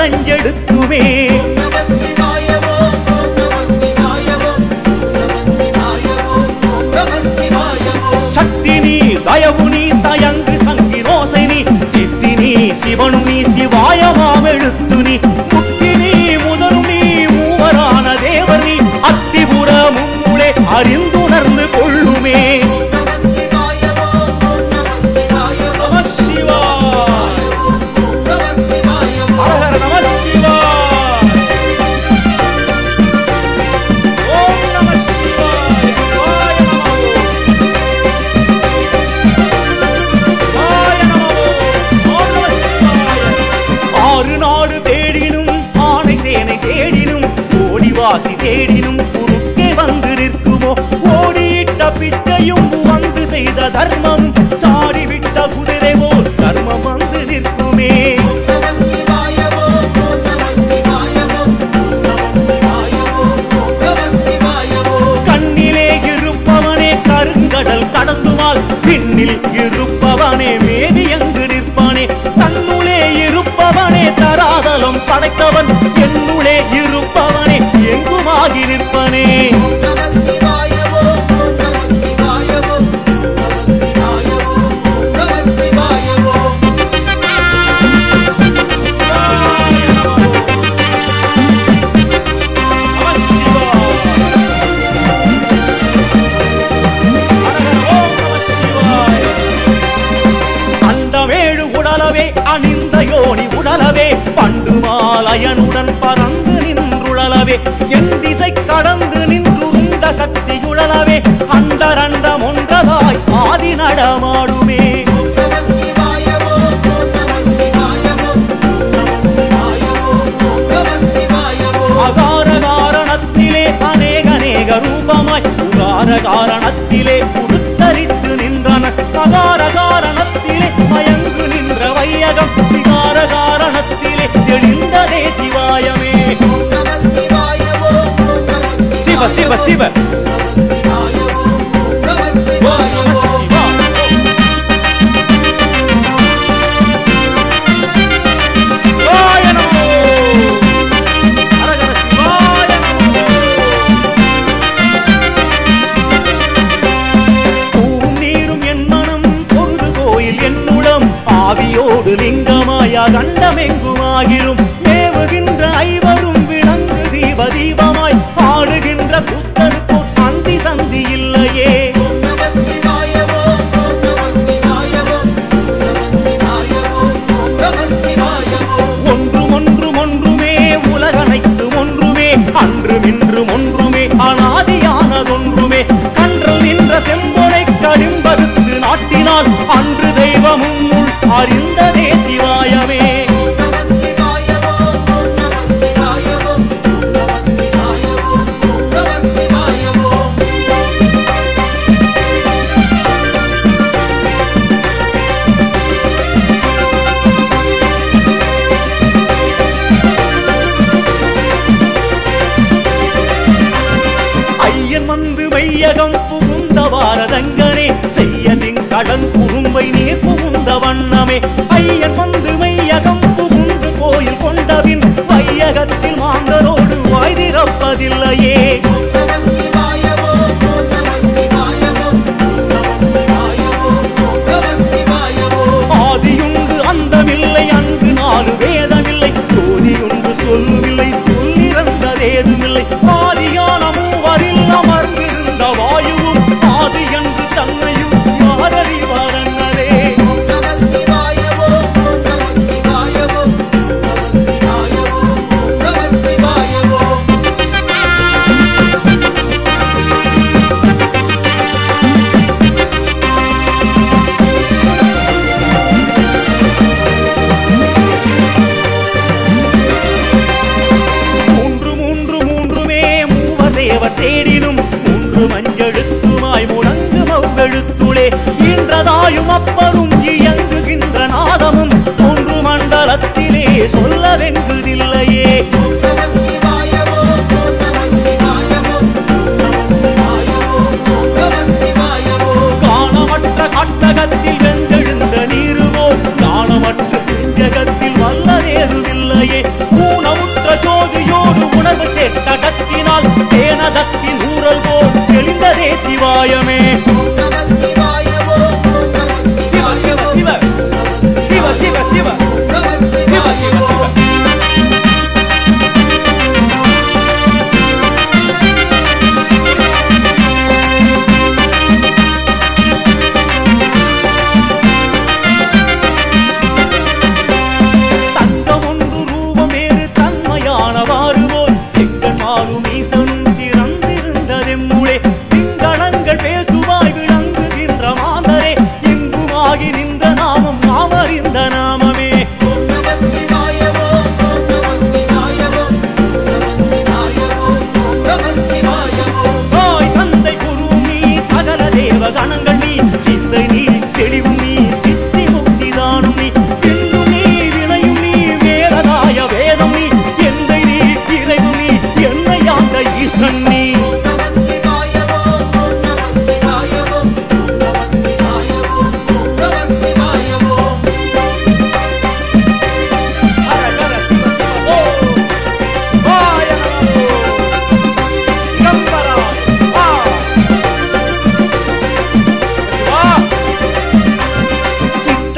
கடைஞ்செடுத்துமே நம சிவாய ஓம் ஓம் நம சிவாய ஓம் நம சிவாய ஓம் ஓம் நம சிவாய ஓம் சக்தி நீ தயவு நீ தயங்கு சங்கிரோசை நீ சித்தி நீ சிவனு நீ சிவாயமாம் எழுத்து நீ முக்தி நீ முதலும் நீ மூவரான தேவர் நீ அத்திபுரமும் உளே அறிந்துணர்ந்து கொள்ளுமே நம சிவாய ஓம் ஓம் நம சிவாய ஓம் நம சிவாய ஓம் ஓம் நம சிவாய ஓம் ஹரஹர நம சிவாய ஓம் நம சிவாய சிவாய நமோ சிவாய நமோ ஓம் நம சிவாய ஆறு நாடு தேடினும் ஆனை சேனை தேடினும் ஓடிவாசி தேடினும் குறுக்கே வந்து நிற்குமோ ஓடியிட்ட பிச்சையும் வந்து செய்த தர்மம் சாடிவிட்ட குதிரை போல் தர்மம் வந்து நிற்குமே நம சிவாய ஓம் ஓம் நம சிவாய ஓம் நம சிவாய ஓம் ஓம் நம சிவாய ஓம் கண்ணிலே இருப்பவனே கருங்கடல் கடந்துமால் பின்னில் இருப்பவனே மேவி எங்கு நிற்பானே தன்னுளே இருப்பவனே தராதலம் படைத்தவன் என்னுளே இருப்பவனே எங்குமாகி நிற்பனே நம சிவாய ஓம் ஓம் நம சிவாய ஓம் நம சிவாய ஓம் ஓம் நம சிவாய ஓம் அண்டமேழு உடலவே அணிந்த யோனி உடலவே பண்டு மாலயனுடன் பறந்து நின்றுழலவே என் திசை கடந்து நின்றுருண்ட சக்தி உழலவே அண்டரண்டம் ஒன்றதாய் ஆதி நடமாடுமே நம சிவாய ஓம் ஓம் நம சிவாய ஓம் நம சிவாய ஓம் ஓம் நம சிவாய ஓம் அகார காரணத்திலே அநேக அநேக ரூபமாய் உகார காரணத்திலே உடுத்தரித்து நின்றன அகார காரணத்திலே மயங்கு நின்ற வையகம் சிகார காரணத்திலே தெளிந்ததே சிவாயமே நம சிவாய ஓம் ஓம் நம சிவ சிவ சிவ சிவாய ஓம் ஓம் நம சிவாய ஓம் சிவாய நமோ ஹரஹர சிவாய நமோ பூவும் நீரும் என் மனம் பொழுது கோயில் என்னுடம் ஆவியோடு லிங்கமாயா கண்டமெங்குமாகிலும் மேவுகின்ற ஐவரும் விளங்கு தீப தீபமாய் ஆடுகின்ற புத்தருக்கு அந்தி சந்தி இல்லையே நம சிவாய ஓம் ஓம் நம சிவாய ஓம் நம சிவாய ஓம் ஓம் நம சிவாய ஓம் ஒன்றும் ஒன்றும் ஒன்றுமே உலகனைத்து ஒன்றுமே அன்றும் இன்றும் ஒன்றுமே அனாதியானதொன்றுமே கன்றல் நின்ற செம்பொனை கடிம்படுத்து நாட்டினால் அன்று தெய்வமும் உள் அறிந்ததே சிவாயமே நம சிவாய ஓம் ஓம் நம சிவாய ஓம் நம சிவாய ஓம் ஓம் நம சிவாய ஓம் ஐயன் வந்து மையகம் புகுந்த பாரதங்கனே செய்யதின் கடன் குறும்பை நீர் புகுந்த வண்ணமே ஐய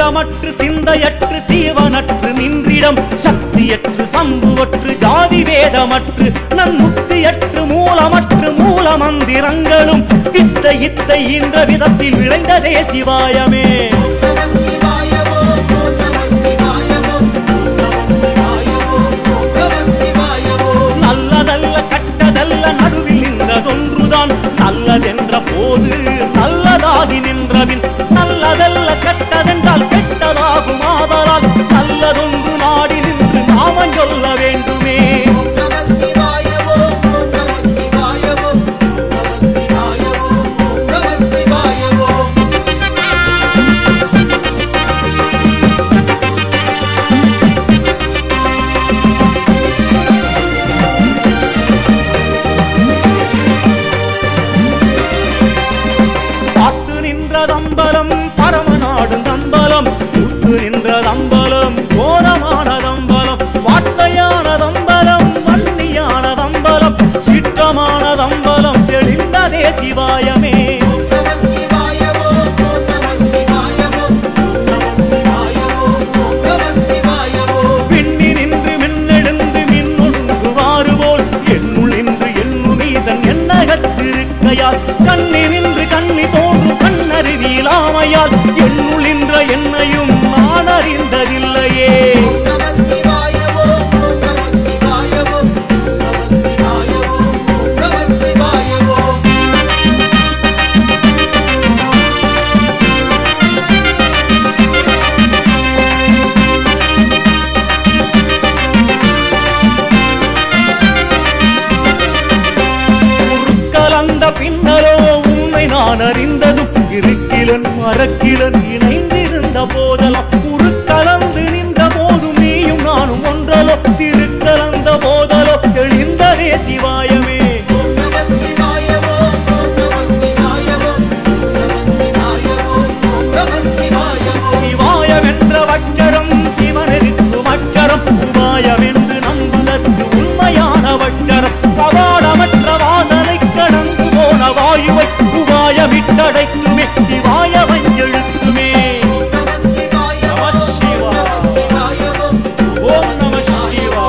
சித்தமற்று சிந்தையற்று சீவனற்று நின்றிடம் சக்தியற்று சம்புவற்று ஜாதி வேதமற்று நன்முக்தியற்று மூலமற்று மூல மந்திரங்களும் வித்த இத்தை என்ற விதத்தில் விளைந்ததே சிவாயமே நல்லதல்ல கட்டதல்ல நடுவில் நின்றதொன்றுதான் நல்லதென்ற போது நல்லதாகி நின்றபின் நல்லதல்ல கட்டதென்றால் கெட்டதாகும் ஆதலால் நல்லதொன்று நாடி நின்று நாமம் சொல்ல வேண்டுமே பார்த்து நின்றதம்பலம் பரமநாடும் தம்பலம் கூத்து நின்றதம்பலம் கோரமானதம்பலம் வார்த்தையானதம்பலம் வன்னியானதம்பலம் சிற்றமானதம்பலம் தெளிந்ததே சிவாயமே விண்ணி நின்று மின்னெழுந்து மின்னொடுங்குவாறு போல் என்னுள் நின்று என்னும் ஈசன் என்னகத்திருக்கையால் கண்ணி நின்று கண்ணி தோன்றும் கண்ணறிவிலாமையால் என்னுள் நின்ற என்னையும் நான் அறிந்ததில்லையே கலந்த பின்னரோ உண்மை நான் அறிந்ததும் இருக்கிலன் மறக்கிலன் இணைந்திருந்த போதெல்லாம் உருக்கலந்து நின்ற போதும் நீயும் நானும் ஒன்றலோ திருக்கலந்த போதலோ தெளிந்ததே சிவாயமே சிவாயமென்ற வச்சரம் சிவனெருக்கும் அச்சரம் உபாயமென்று நம்புதற்கு உண்மையான வச்சரம் கவாடமற்ற வாசனை கடந்து போன வாயுவை உபாயமிட்டடைக்குமே சிவாய வஞ்செழுத்துமே ஓம் நம சிவா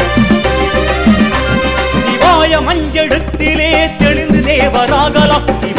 சிவாய மஞ்செழுத்திலே தெளிந்து தேவராகலாம் சிவ